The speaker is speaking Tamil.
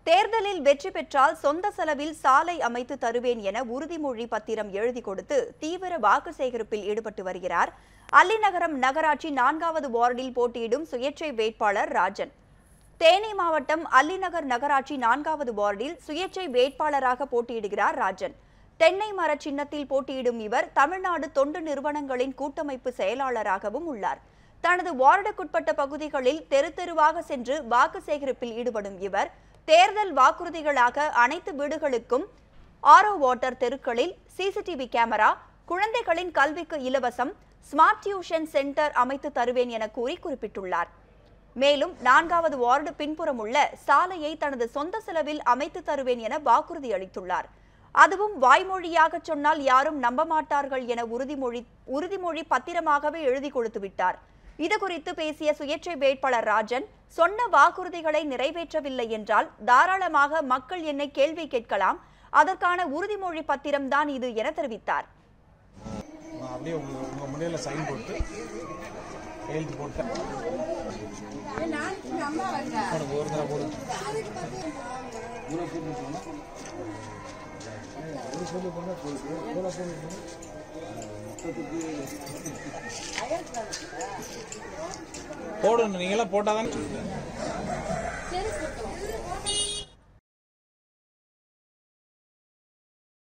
தேர்தலில் வெற்றி பெற்றால் சொந்த செலவில் சாலை அமைத்து தருவேன் என உறுதிமொழி பத்திரம் எழுதி கொடுத்து தீவிர வாக்கு சேகரிப்பில் ஈடுபட்டு வருகிறார் அல்லிநகரம் நகராட்சி நான்காவது வார்டில் போட்டியிடும் சுயேட்சை வேட்பாளர் ராஜன் தேனி மாவட்டம் அல்லிநகர் நகராட்சி நான்காவது வார்டில் சுயேட்சை வேட்பாளராக போட்டியிடுகிறார் ராஜன் தென்னை மர சின்னத்தில் போட்டியிடும் இவர் தமிழ்நாடு தொண்டு நிறுவனங்களின் கூட்டமைப்பு செயலாளராகவும் உள்ளார் தனது வார்டுக்குட்பட்ட பகுதிகளில் தெரு தெருவாக சென்று வாக்கு சேகரிப்பில் ஈடுபடும் இவர் தேர்தல் வாக்குறுதிகளாக அனைத்து வீடுகளுக்கும் ஆரோ வாட்டர் தெருக்களில் சிசிடிவி கேமரா குழந்தைகளின் கல்விக்கு இலவசம் ஸ்மார்ட் டியூஷன் சென்டர் அமைத்து தருவேன் என கூறி குறிப்பிட்டுள்ளார் மேலும் நான்காவது வார்டு பின்புறம் உள்ள சாலையை தனது சொந்த செலவில் அமைத்து தருவேன் என வாக்குறுதி அளித்துள்ளார் அதுவும் வாய்மொழியாக சொன்னால் யாரும் நம்ப மாட்டார்கள் என உறுதிமொழி உறுதிமொழி பத்திரமாகவே எழுதி கொடுத்து விட்டார் இது குறித்து பேசிய சுயேட்சை வேட்பாளர் ராஜன் சொன்ன வாக்குறுதிகளை நிறைவேற்றவில்லை என்றால் தாராளமாக மக்கள் என்னை கேள்வி கேட்கலாம் அதற்கான உறுதிமொழி பத்திரம் தான் இது என தெரிவித்தார் நான் அப்படியே உங்க உங்க முன்னில சைன் போட்டு கையெழுத்து போட்டேன் போடுங்க, ஒரு தடவை போடுங்க போடணும் நீங்களாம் போட்டாதான்